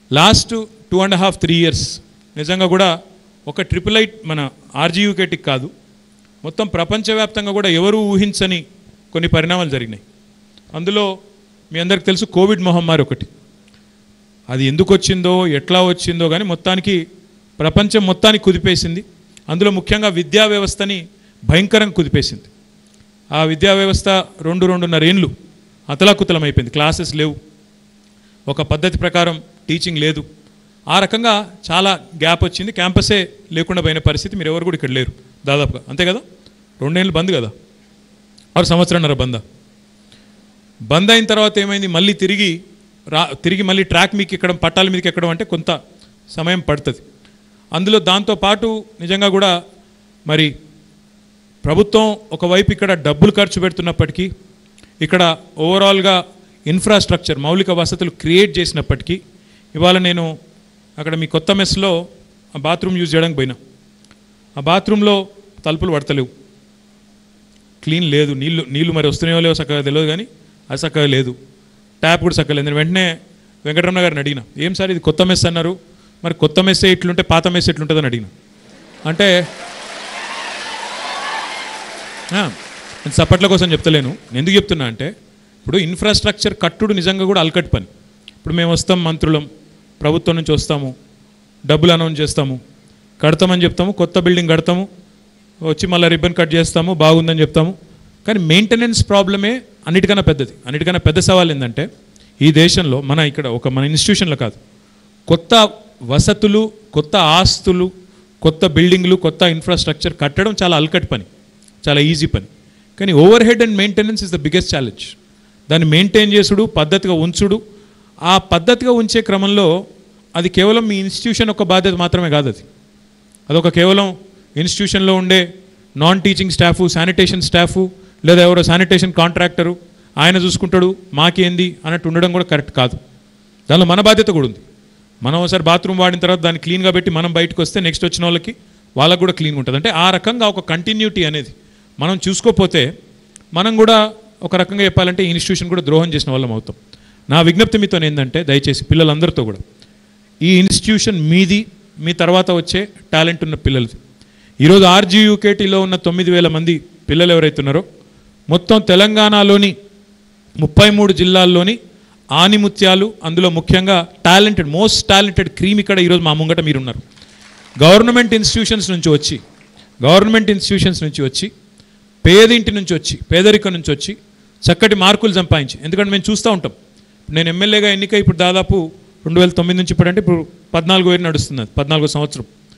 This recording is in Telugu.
last two and half three years నిజంగా కూడా ఒక ట్రిపుల్ ఐట్ మన ఆర్జీయూకేటిక్ కాదు మొత్తం ప్రపంచవ్యాప్తంగా కూడా ఎవరు ఊహించని కొన్ని పరిణామాలు జరిగినాయి అందులో మీ అందరికి తెలుసు కోవిడ్ మహమ్మారి ఒకటి అది ఎందుకు వచ్చిందో ఎట్లా వచ్చిందో కానీ మొత్తానికి ప్రపంచం మొత్తానికి కుదిపేసింది అందులో ముఖ్యంగా విద్యా వ్యవస్థని భయంకరంగా కుదిపేసింది ఆ విద్యా వ్యవస్థ రెండు రెండున్నర ఏండ్లు అతలాకుతలం అయిపోయింది క్లాసెస్ లేవు ఒక పద్ధతి ప్రకారం టీచింగ్ లేదు ఆ రకంగా చాలా గ్యాప్ వచ్చింది క్యాంపసే లేకుండా పోయిన పరిస్థితి మీరు ఎవరు కూడా ఇక్కడ లేరు దాదాపుగా అంతే కదా రెండేళ్ళు బంద్ కదా ఆరు సంవత్సరంన్నర బంద్ బంద్ అయిన తర్వాత ఏమైంది మళ్ళీ తిరిగి రా తిరిగి మళ్ళీ ట్రాక్ మీకు ఎక్కడం పట్టాల మీదకి ఎక్కడం అంటే కొంత సమయం పడుతుంది అందులో దాంతోపాటు నిజంగా కూడా మరి ప్రభుత్వం ఒకవైపు ఇక్కడ డబ్బులు ఖర్చు పెడుతున్నప్పటికీ ఇక్కడ ఓవరాల్గా ఇన్ఫ్రాస్ట్రక్చర్ మౌలిక వసతులు క్రియేట్ చేసినప్పటికీ ఇవాళ నేను అక్కడ మీ కొత్త మెస్లో ఆ బాత్రూమ్ యూజ్ చేయడానికి పోయినా ఆ బాత్రూంలో తలుపులు పడతలేవు క్లీన్ లేదు నీళ్ళు నీళ్ళు మరి వస్తున్నాయో లేవో చక్కగా తెలియదు కానీ అది చక్కగా లేదు ట్యాప్ కూడా చక్కగా లేదు నేను వెంటనే వెంకటరమణ గారిని అడిగిన ఏం సార్ ఇది కొత్త మెస్ అన్నారు మరి కొత్త మెస్సే ఇట్లుంటే పాత మెస్ ఎట్లుంటుందని అడిగిన అంటే ఆ, నేను సప్పట్ల కోసం చెప్తలేను నేను ఎందుకు చెప్తున్నా అంటే ఇప్పుడు ఇన్ఫ్రాస్ట్రక్చర్ కట్టుడు నిజంగా కూడా అలకట్ పని ఇప్పుడు మేము వస్తాం మంత్రులం ప్రభుత్వం నుంచి వస్తాము డబ్బులు అనౌన్స్ చేస్తాము కడతామని చెప్తాము కొత్త బిల్డింగ్ కడతాము వచ్చి మళ్ళీ రిబ్బన్ కట్ చేస్తాము బాగుందని చెప్తాము కానీ మెయింటెనెన్స్ ప్రాబ్లమే అన్నిటికన్నా పెద్దది అన్నిటికన్నా పెద్ద సవాల్ ఏంటంటే ఈ దేశంలో మన ఇక్కడ ఒక మన ఇన్స్టిట్యూషన్లో కాదు కొత్త వసతులు కొత్త ఆస్తులు కొత్త బిల్డింగ్లు కొత్త ఇన్ఫ్రాస్ట్రక్చర్ కట్టడం చాలా అల్కట్ పని చాలా ఈజీ పని కానీ over head and maintenance is the biggest challenge దాన్ని మెయింటైన్ చేసుడు పద్ధతిగా ఉంచుడు ఆ పద్ధతిగా ఉంచే క్రమంలో అది కేవలం మీ ఇన్స్టిట్యూషన్ ఒక బాధ్యత మాత్రమే కాదు అది అదొక కేవలం ఇన్స్టిట్యూషన్లో ఉండే non teaching staff sanitation staff లేదా ఎవరో శానిటేషన్ కాంట్రాక్టరు ఆయన చూసుకుంటాడు మాకేంది అన్నట్టు ఉండడం కూడా కరెక్ట్ కాదు దానిలో మన బాధ్యత కూడా ఉంది మనం ఒకసారి బాత్రూమ్ వాడిన తర్వాత దాన్ని క్లీన్గా పెట్టి మనం బయటకు వస్తే నెక్స్ట్ వచ్చిన వాళ్ళకి వాళ్ళకు కూడా క్లీన్గా ఉంటుంది అంటే ఆ రకంగా ఒక కంటిన్యూటీ అనేది మనం చూసుకోకపోతే మనం కూడా ఒక రకంగా చెప్పాలంటే ఈ ఇన్స్టిట్యూషన్ కూడా ద్రోహం చేసిన వాళ్ళం అవుతాం నా విజ్ఞప్తి మీతో ఏంటంటే దయచేసి పిల్లలందరితో కూడా ఈ ఇన్స్టిట్యూషన్ మీది మీ తర్వాత వచ్చే టాలెంట్ ఉన్న పిల్లలది ఈరోజు ఆర్జీయూకేటీలో ఉన్న తొమ్మిది వేల మంది పిల్లలు ఎవరైతే ఉన్నారో మొత్తం తెలంగాణలోని ముప్పై మూడు జిల్లాల్లోని ఆనిముత్యాలు అందులో ముఖ్యంగా టాలెంటెడ్ మోస్ట్ టాలెంటెడ్ క్రీమ్ ఇక్కడ ఈరోజు మా ముంగట మీరున్నారు గవర్నమెంట్ ఇన్స్టిట్యూషన్స్ నుంచి వచ్చి గవర్నమెంట్ ఇన్స్టిట్యూషన్స్ నుంచి వచ్చి పేదింటి నుంచి వచ్చి పేదరికం నుంచి వచ్చి చక్కటి మార్కులు సంపాదించి ఎందుకంటే మేము చూస్తూ ఉంటాం నేను ఎమ్మెల్యేగా ఎన్నిక ఇప్పుడు దాదాపు రెండు వేల తొమ్మిది నుంచి ఇప్పుడంటే ఇప్పుడు పద్నాలుగు వేలు నడుస్తుంది అది, పద్నాలుగో సంవత్సరం